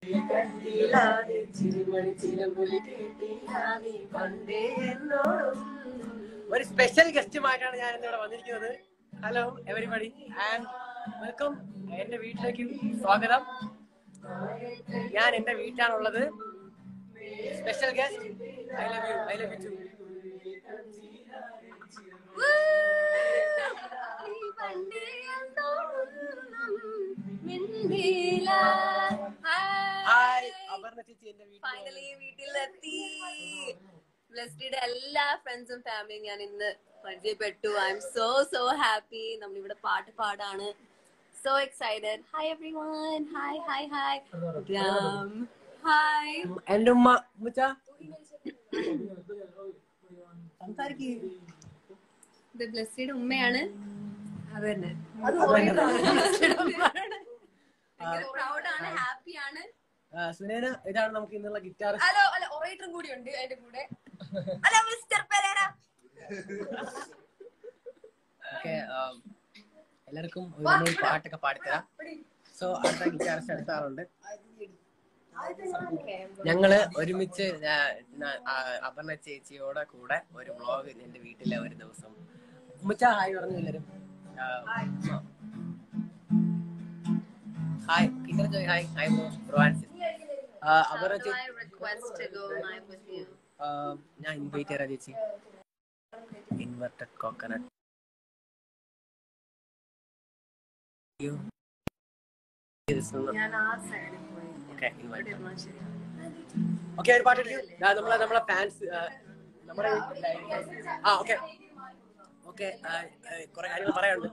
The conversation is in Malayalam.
കണ്ടില്ലാതെ ചിരിമണി ചിലമ്പൊലി കേട്ടില്ലാതെ പണ്ടേ എന്നോടും ഒരു സ്പെഷ്യൽ ഗസ്റ്റുമായിട്ടാണ് ഞാൻ ഇന്നിവിടെ വന്നിരിക്കുന്നത് ഹലോ എവരിബഡി ആൻഡ് വെൽക്കം എന്റെ വീട്ടിലേക്ക് സ്വാഗതം ഞാൻ എന്റെ വീട്ടിലാണുള്ളത് special guest I love you I love you too hi Aparna ചേച്ചി എന്റെ വീട്ടിൽ ഫൈനലി വീട്ടിലെത്തി ബ്ലസ്റ്റിയുടെ എല്ലാ ഫ്രണ്ട്സും ഫാമിലിയും ഞാൻ ഇന്ന് പരിചയപ്പെട്ടു I'm so so happy നമ്മളിവിടെ പാട്ട് പാടാണ് so excited hi everyone hi hi hi Ram hi എന്റെ ഉമ്മ ഉമ്മച്ച സംസാരിക്കേ ഇത് ബ്ലസ്റ്റിയുടെ ഉമ്മയാണ് അതന്നെ പ്രൗഡാണ് ഹാപ്പിയാണ് സുനേന ഇതാണ് നമുക്ക് ഇന്നുള്ള ഗിറ്റാർ ഹലോ അല്ല ഒറേറ്ററും കൂടി ഉണ്ട് അതിന്റെ കൂടെ ഹലോ മിസ്റ്റർ പെരേര ഓക്കെ എല്ലാവർക്കും ഒരു മൂന്ന് പാട്ടൊക്കെ പാടിത്തരാം സോ അടുത്ത ഗിറ്റാറിസ്റ്റ് അടുത്ത ആളുണ്ട് ഞങ്ങള് ഒരുമിച്ച് ഞാ- ഞാ- ആ, അപർണ ചേച്ചിയോടെ കൂടെ ഒരു വ്ളോഗ് എന്റെ വീട്ടിലെ ഒരു ദിവസം ഉമ്മച്ച ഹായ് പറഞ്ഞു എല്ലാരും ഹായ് കിച്ചർ Joy hi hi bro bro ആൻസിസ് അപർണ ചേച്ചി I request to go live with you. ആ, ഞാൻ ഇൻവൈറ്റ് ചെയ്യാം ചേച്ചി ഇൻവെർട്ടഡ് കോക്കനട്ട് ഞാൻ ആ സൈഡിൽ പോയി ഓക്കെ ഇൻവൈറ്റ് ഇരുന്നാ ശരി. ഓക്കെ ഒരു പാട്ട് എടുക്കൂ. ദാ നമ്മളെ നമ്മളെ ഫാൻസ് നമ്മുടെ ആ ഓക്കെ ഓക്കെ കുറെ കാര്യങ്ങൾ പറയാനുണ്ട്